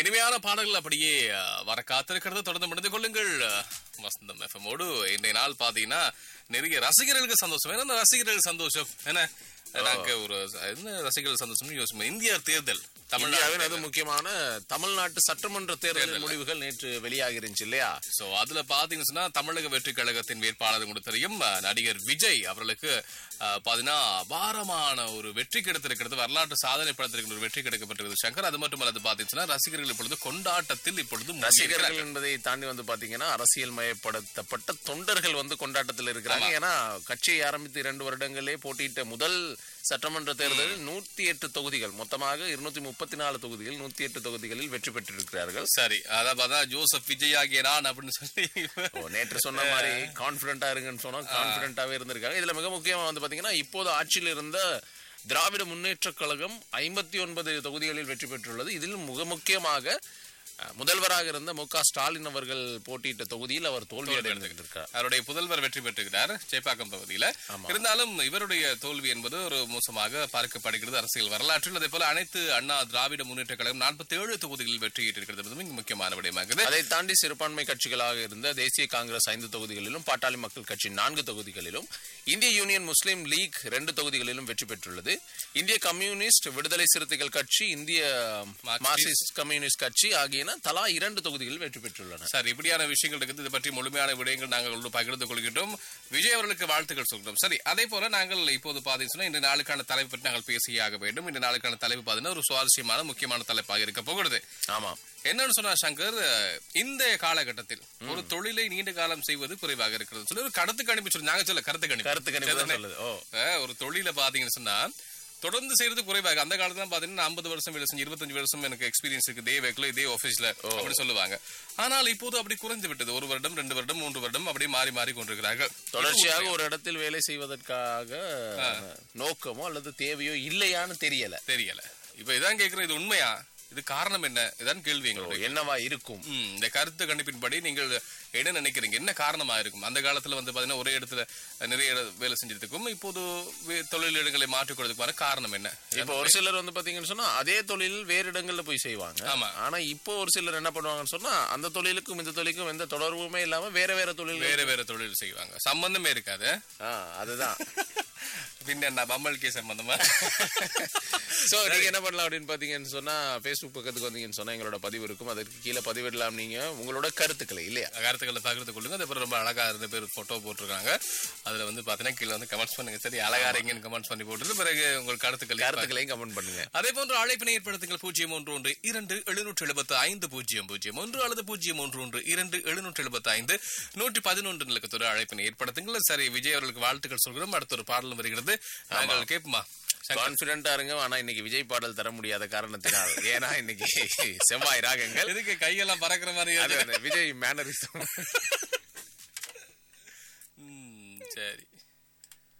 இனிமையான பாடல்கள் அப்படியே அஹ், வர காத்திருக்கிறது தொடர்ந்து முடிந்து கொள்ளுங்கள் அஹ், வசந்தம் எஃப்எம்மோடு இன்றைய நாள் பாத்தீங்கன்னா நிறைய ரசிகர்களுக்கு சந்தோஷம் என்ன ரசிகர்கள் சந்தோஷம் என்ன நாங்க ஒரு என்ன ரசிகர்கள் சந்தோஷம் யோசிப்போம் இந்தியா தேர்தல் இந்தியாவின் அது தமிழ்நாடு முக்கியமான தமிழ்நாட்டு சட்டமன்ற தேர்தல் முடிவுகள் நேற்று வெளியாகி இருந்துச்சு இல்லையா சோ அதுல பாத்தீங்கன்னு சொன்னா தமிழக வெற்றி கழகத்தின் வேட்பாளர் கூட தெரியும் அஹ், நடிகர் விஜய் அவர்களுக்கு அஹ், பாத்தீங்கன்னா அபாரமான ஒரு வெற்றி கிடைத்திருக்கிறது வரலாற்று சாதனை படத்திற்கு ஒரு வெற்றி கிடைக்கப்பட்டிருக்கிறது சங்கர் அது மட்டுமல்ல பாத்தீங்கன்னா ரசிகர்கள் இப்பொழுது கொண்டாட்டத்தில் இப்பொழுது ரசிகர்கள் முழுகியிருக்கிறார்கள். என்பதை தாண்டி வந்து பாத்தீங்கன்னா அரசியல் மயப்படுத்தப்பட்ட தொண்டர்கள் வந்து கொண்டாட்டத்தில் இருக்கிறாங்க ஏன்னா கட்சியை ஆரம்பித்து இரண்டு வருடங்களே போட்டியிட்ட முதல் சட்டமன்ற தேர்தலில் நூத்தி எட்டு தொகுதிகள் மொத்தமாக இருநூத்தி முப்பத்தி நாலு தொகுதிகள் நூத்தி எட்டு தொகுதிகளில் வெற்றி பெற்றிருக்கிறார்கள் சரி அதான் பார்த்தா ஜோசப் விஜய் ஆகிய நான் அப்படின்னு சொல்லி ஓ, நேற்று சொன்ன மாதிரி கான்பிடண்டா இருங்கன்னு சொன்னா கான்பிடண்டாவே இருந்திருக்காங்க இதுல மிக முக்கியமா வந்து பாத்தீங்கன்னா இப்போது ஆட்சியில் இருந்த திராவிட முன்னேற்ற கழகம் ஐம்பத்தி ஒன்பது தொகுதிகளில் வெற்றி பெற்றுள்ளது இதில் மிக முக்கியமாக அஹ், முதல்வராக இருந்த மு க ஸ்டாலின் அவர்கள் போட்டியிட்ட தொகுதியில் அவர் தோல்வி அடைந்திருக்கிறார் அவருடைய புதல்வர் வெற்றி பெற்றிருக்கிறார் சேப்பாக்கம் பகுதியில இருந்தாலும் இவருடைய தோல்வி என்பது ஒரு மோசமாக பார்க்கப்படுகிறது அரசியல் வரலாற்றில் அதே போல அனைத்து அண்ணா திராவிட முன்னேற்ற கழகம் நாற்பத்தி ஏழு தொகுதிகளில் வெற்றியிட்டிருக்கிறது என்பது மிக முக்கியமான விடயமாகுது அதை தாண்டி சிறுபான்மை கட்சிகளாக இருந்த தேசிய காங்கிரஸ் ஐந்து தொகுதிகளிலும் பாட்டாளி மக்கள் கட்சி நான்கு தொகுதிகளிலும் இந்திய யூனியன் முஸ்லீம் லீக் ரெண்டு தொகுதிகளிலும் வெற்றி பெற்றுள்ளது இந்திய கம்யூனிஸ்ட் விடுதலை சிறுத்தைகள் கட்சி இந்திய மார்க்சிஸ்ட் கம்யூனிஸ்ட் கட்சி ஆகியன தலா இரண்டு தொகுதிகளில் வெற்றி பெற்றுள்ளன சார் இப்படியான விஷயங்கள் இருக்குது இது பற்றி முழுமையான விடயங்கள் நாங்கள் உங்களோடு பகிர்ந்து கொள்கின்றோம் விஜய் அவர்களுக்கு வாழ்த்துக்கள் சொல்கிறோம் சரி அதே போல நாங்கள் இப்போது பாத்தீங்கன்னா இந்த நாளுக்கான தலைப்பு பற்றி நாங்கள் பேசியாக வேண்டும் இந்த நாளுக்கான தலைப்பு பாத்தீங்கன்னா ஒரு சுவாரஸ்யமான முக்கியமான தலைப்பாக இருக்க போகிறது ஆமாம் என்னன்னு சொன்னா சங்கர் அஹ், இந்த காலகட்டத்தில் ஒரு தொழிலை நீண்ட காலம் செய்வது குறைவாக இருக்கிறது சொல்லி ஒரு கருத்து கணிப்பு சொல்லி நாங்க சொல்ல கருத்து கணிப்பு கருத்து கணிப்பு தான் சரிதானே? சொல்லுது ஓ அஹ், ஒரு தொழில பாத்தீங்கன்னு சொன்னா தொடர்ந்து செய்யறது குறைவாக அந்த காலத்துல பாத்தீங்கன்னா ஐம்பது வருஷம் வேலை செஞ்சு இருபத்தஞ்சு வருஷம் எனக்கு எக்ஸ்பீரியன்ஸ் இருக்கு இதே வேக்ல இதே ஆபீஸ்ல அப்படி சொல்லுவாங்க ஆனால் இப்போது அப்படி குறைந்து விட்டது ஒரு வருடம் ரெண்டு வருடம் மூன்று வருடம் அப்படியே மாறி மாறி கொண்டிருக்கிறார்கள் தொடர்ச்சியாக ஒரு இடத்தில் வேலை செய்வதற்காக நோக்கமோ அல்லது தேவையோ இல்லையான்னு தெரியல தெரியல இப்ப இதான் கேக்குறேன் இது உண்மையா இது காரணம் என்ன இதான் கேள்வி எங்களுடைய என்னவா இருக்கும் ம், இந்த கருத்து கணிப்பின்படி நீங்கள் என்ன நினைக்கிறீங்க என்ன காரணமா இருக்கும் அந்த காலத்துல வந்து பாத்தீங்கன்னா ஒரே இடத்துல நிறைய இட- வேலை செஞ்சதுக்கும் இப்போது வே- தொழிலிடங்களை மாற்றிக்கொள்றதுக்கான காரணம் என்ன இப்போ ஒரு சிலர் வந்து பாத்தீங்கன்னு சொன்னா அதே தொழில் வேறு இடங்கள்ல போய் செய்வாங்க ஆமா. ஆனா இப்போ ஒரு சிலர் என்ன பண்ணுவாங்கன்னு சொன்னா அந்த தொழிலுக்கும் இந்த தொழிலுக்கும் எந்த தொடர்புமே இல்லாம வேற வேற தொழில் வேற வேற தொழில் செய்வாங்க சம்பந்தமே இருக்காது அதுதான் பின்ன என்ன பம்மலுக்கே சம்பந்தமா சோ நீங்க என்ன பண்ணலாம் அப்படின்னு பாத்தீங்கன்னு சொன்னா Facebook பக்கத்துக்கு வந்தீங்கன்னு சொன்னா எங்களோட பதிவு இருக்கும் அதற்கு கீழே பதிவிடலாம் நீங்க உங்களோட கருத்துக்களை இல்லையா கருத்துக்களை பகிர்ந்து கொள்ளுங்க அதே போல ரொம்ப அழகா இருந்த பேர் போட்டோ போட்டிருக்காங்க அதுல வந்து பாத்தீங்கன்னா கீழே வந்து கமெண்ட்ஸ் பண்ணுங்க சரி அழகா இருக்கீங்கன்னு கமெண்ட்ஸ் பண்ணி போட்டுட்டு பிறகு உங்கள் கருத்துக்களை கருத்துக்களையும் கமெண்ட் பண்ணுங்க அதே போன்று அழைப்பினை ஏற்படுத்துங்கள் பூஜ்ஜியம் ஒன்று ஒன்று இரண்டு எழுநூற்று எழுபத்து ஐந்து பூஜ்ஜியம் பூஜ்ஜியம் ஒன்று அல்லது பூஜ்ஜியம் ஒன்று ஒன்று இரண்டு எழுநூற்று எழுபத்து ஐந்து நூற்றி பதினொன்று நிலக்கத்தொரு அழைப்பினை ஏற்படுத்துங்கள் சரி விஜய் அவர்களுக்கு வாழ்த்துக்கள் சொல்கிறோம் அடுத்த ஒரு பாடலும் வருகிறது நாங்கள் கேட்போமா கான்பிடண்டா இருங்க ஆனா இன்னைக்கு விஜய் பாடல் தர முடியாத காரணத்தினால் ஏன்னா இன்னைக்கு செவ்வாய் ராகங்கள் எதுக்கு கையெல்லாம் பறக்கிற மாதிரி அது இருக்கு? அந்த விஜய் மேனரிசம் ம், சரி